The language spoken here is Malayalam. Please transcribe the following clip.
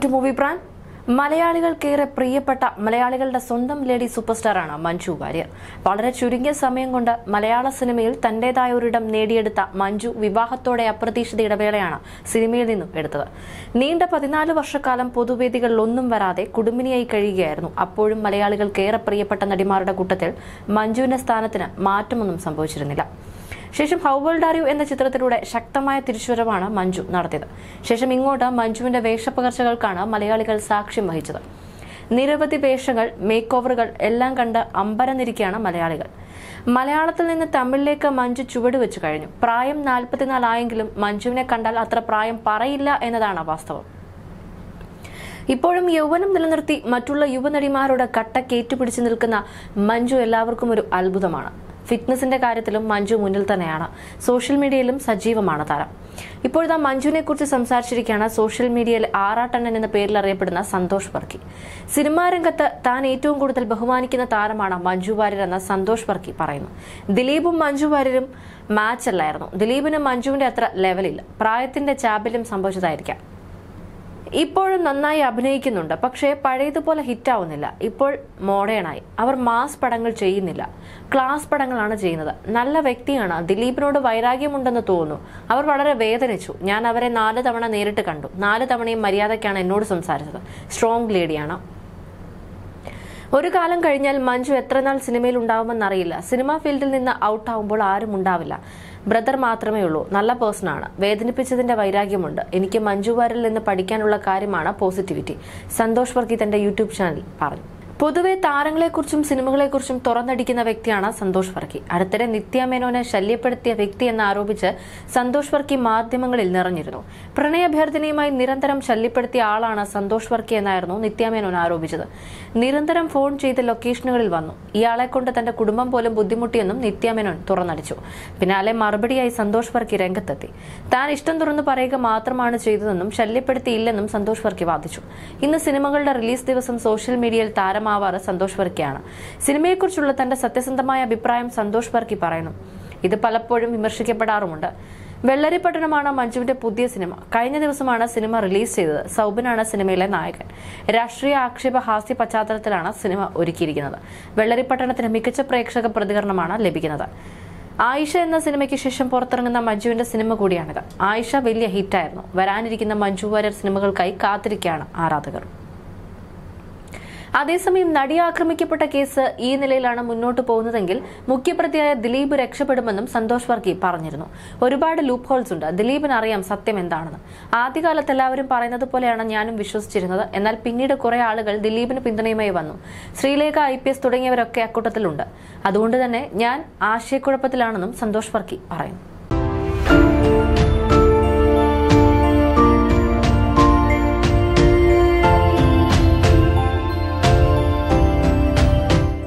ടു മൂവി ബ്രാൻഡ് മലയാളികൾക്കേറെ പ്രിയപ്പെട്ട മലയാളികളുടെ സ്വന്തം ലേഡി സൂപ്പർ സ്റ്റാറാണ് മഞ്ജു വാര്യർ വളരെ ചുരുങ്ങിയ സമയം കൊണ്ട് മലയാള സിനിമയിൽ തന്റേതായ ഒരിടം നേടിയെടുത്ത മഞ്ജു വിവാഹത്തോടെ അപ്രതീക്ഷിത ഇടവേളയാണ് സിനിമയിൽ നിന്നും എടുത്തത് നീണ്ട പതിനാല് വർഷക്കാലം പൊതുവേദികളിലൊന്നും വരാതെ കുടുംബിനിയായി കഴിയുകയായിരുന്നു അപ്പോഴും മലയാളികൾക്കേറെ പ്രിയപ്പെട്ട നടിമാരുടെ കൂട്ടത്തിൽ മഞ്ജുവിന്റെ സ്ഥാനത്തിന് മാറ്റമൊന്നും സംഭവിച്ചിരുന്നില്ല ശേഷം ഹൗ വേൾഡ് ആർ യു എന്ന ചിത്രത്തിലൂടെ ശക്തമായ തിരിച്ചുവരവാണ് മഞ്ജു നടത്തിയത് ശേഷം ഇങ്ങോട്ട് മഞ്ജുവിന്റെ വേഷപ്പകർച്ചകൾക്കാണ് മലയാളികൾ സാക്ഷ്യം വഹിച്ചത് നിരവധി വേഷങ്ങൾ മേക്ക് ഓവറുകൾ എല്ലാം കണ്ട് അമ്പരന്നിരിക്കുകയാണ് മലയാളികൾ മലയാളത്തിൽ നിന്ന് തമിഴിലേക്ക് മഞ്ജു ചുവട് വെച്ചു കഴിഞ്ഞു പ്രായം നാൽപ്പത്തിനാലായെങ്കിലും മഞ്ജുവിനെ കണ്ടാൽ അത്ര പ്രായം പറയില്ല എന്നതാണ് വാസ്തവം ഇപ്പോഴും യൗവനം നിലനിർത്തി മറ്റുള്ള യുവനടിമാരോട് കട്ടക്കേറ്റുപിടിച്ച് നിൽക്കുന്ന മഞ്ജു എല്ലാവർക്കും ഒരു അത്ഭുതമാണ് ഫിറ്റ്നസിന്റെ കാര്യത്തിലും മഞ്ജു മുന്നിൽ തന്നെയാണ് സോഷ്യൽ മീഡിയയിലും സജീവമാണ് താരം ഇപ്പോഴത്തെ മഞ്ജുവിനെ കുറിച്ച് സംസാരിച്ചിരിക്കുകയാണ് സോഷ്യൽ മീഡിയയിൽ ആറാട്ടണ്ണൻ എന്ന പേരിൽ അറിയപ്പെടുന്ന സന്തോഷ് വർക്കി സിനിമാ രംഗത്ത് താൻ ഏറ്റവും കൂടുതൽ ബഹുമാനിക്കുന്ന താരമാണ് മഞ്ജു വാര്യർ എന്ന സന്തോഷ് വർക്കി പറയുന്നു ദിലീപും മഞ്ജു വാര്യരും മാച്ച് അല്ലായിരുന്നു ദിലീപിന് മഞ്ജുവിന്റെ അത്ര ലെവലില്ല പ്രായത്തിന്റെ ചാബല്യം സംഭവിച്ചതായിരിക്കാം ഇപ്പോഴും നന്നായി അഭിനയിക്കുന്നുണ്ട് പക്ഷേ പഴയതുപോലെ ഹിറ്റാവുന്നില്ല ഇപ്പോൾ മോഡേണായി അവർ മാസ് പടങ്ങൾ ചെയ്യുന്നില്ല ക്ലാസ് പടങ്ങളാണ് ചെയ്യുന്നത് നല്ല വ്യക്തിയാണ് ദിലീപിനോട് വൈരാഗ്യമുണ്ടെന്ന് തോന്നുന്നു അവർ വളരെ വേദനിച്ചു ഞാൻ അവരെ നാല് തവണ നേരിട്ട് കണ്ടു നാല് തവണയും മര്യാദയ്ക്കാണ് എന്നോട് സംസാരിച്ചത് സ്ട്രോങ് ലേഡിയാണ് ഒരു കാലം കഴിഞ്ഞാൽ മഞ്ജു എത്ര നാൾ സിനിമയിൽ ഉണ്ടാവുമെന്നറിയില്ല സിനിമാ ഫീൽഡിൽ നിന്ന് ഔട്ട് ആവുമ്പോൾ ആരും ഉണ്ടാവില്ല ബ്രദർ മാത്രമേ ഉള്ളൂ നല്ല പേഴ്സൺ ആണ് വേദനിപ്പിച്ചതിന്റെ വൈരാഗ്യമുണ്ട് എനിക്ക് മഞ്ജു വാരിൽ നിന്ന് പഠിക്കാനുള്ള കാര്യമാണ് പോസിറ്റിവിറ്റി സന്തോഷ് വർക്കി തന്റെ യൂട്യൂബ് ചാനൽ പറഞ്ഞു പൊതുവെ താരങ്ങളെക്കുറിച്ചും സിനിമകളെക്കുറിച്ചും തുറന്നടിക്കുന്ന വ്യക്തിയാണ് സന്തോഷ് വർക്കി അടുത്തിടെ നിത്യ മേനോനെ ശല്യപ്പെടുത്തിയ വ്യക്തി എന്ന് ആരോപിച്ച് സന്തോഷ് വർക്കി മാധ്യമങ്ങളിൽ നിറഞ്ഞിരുന്നു പ്രണയാഭ്യർത്ഥനയുമായി നിരന്തരം ശല്യപ്പെടുത്തിയ ആളാണ് സന്തോഷ് വർക്കി എന്നായിരുന്നു നിത്യ മേനോൻ ആരോപിച്ചത് നിരന്തരം ഫോൺ ചെയ്ത് ലൊക്കേഷനുകളിൽ വന്നു ഇയാളെ കൊണ്ട് തന്റെ കുടുംബം പോലും ബുദ്ധിമുട്ടിയെന്നും നിത്യ മേനോൻ തുറന്നടിച്ചു പിന്നാലെ മറുപടിയായി സന്തോഷ് വർക്കി രംഗത്തെത്തി താൻ ഇഷ്ടം തുറന്നു പറയുക മാത്രമാണ് ചെയ്തതെന്നും ശല്യപ്പെടുത്തിയില്ലെന്നും സന്തോഷ് വർക്കി വാദിച്ചു ഇന്ന് സിനിമകളുടെ റിലീസ് ദിവസം സോഷ്യൽ മീഡിയയിൽ താരമാവാറ് സന്തോഷ് വർക്കിയാണ് സിനിമയെക്കുറിച്ചുള്ള തന്റെ സത്യസന്ധമായ അഭിപ്രായം സന്തോഷ് വർക്കി പറയുന്നു ഇത് പലപ്പോഴും വിമർശിക്കപ്പെടാറുമുണ്ട് വെള്ളരിപ്പട്ടണമാണ് മഞ്ജുവിന്റെ പുതിയ സിനിമ കഴിഞ്ഞ ദിവസമാണ് സിനിമ റിലീസ് ചെയ്തത് സൗബിനാണ് സിനിമയിലെ നായകൻ രാഷ്ട്രീയ ആക്ഷേപ ഹാസ്യ പശ്ചാത്തലത്തിലാണ് സിനിമ ഒരുക്കിയിരിക്കുന്നത് വെള്ളരിപ്പട്ടണത്തിന് മികച്ച പ്രേക്ഷക പ്രതികരണമാണ് ലഭിക്കുന്നത് ആയിഷ എന്ന സിനിമയ്ക്ക് ശേഷം പുറത്തിറങ്ങുന്ന മഞ്ജുവിന്റെ സിനിമ കൂടിയാണിത് ആയിഷ വലിയ ഹിറ്റായിരുന്നു വരാനിരിക്കുന്ന മഞ്ജു വാര്യർ സിനിമകൾക്കായി കാത്തിരിക്കുകയാണ് ആരാധകർ അതേസമയം നടി ആക്രമിക്കപ്പെട്ട കേസ് ഈ നിലയിലാണ് മുന്നോട്ട് പോകുന്നതെങ്കിൽ മുഖ്യപ്രതിയായ ദിലീപ് രക്ഷപ്പെടുമെന്നും സന്തോഷ് വർക്കി പറഞ്ഞിരുന്നു ഒരുപാട് ലൂപ്പ് ഹോൾസ് ഉണ്ട് ദിലീപിന് അറിയാം സത്യം എന്താണെന്ന് ആദ്യകാലത്ത് എല്ലാവരും പറയുന്നത് പോലെയാണ് ഞാനും വിശ്വസിച്ചിരുന്നത് എന്നാൽ പിന്നീട് കുറെ ആളുകൾ ദിലീപിന് പിന്തുണയുമായി വന്നു ശ്രീലേഖ ഐ പി എസ് തുടങ്ങിയവരൊക്കെ അക്കൂട്ടത്തിലുണ്ട് അതുകൊണ്ട് തന്നെ ഞാൻ ആശയക്കുഴപ്പത്തിലാണെന്നും സന്തോഷ് വർക്കി പറയുന്നു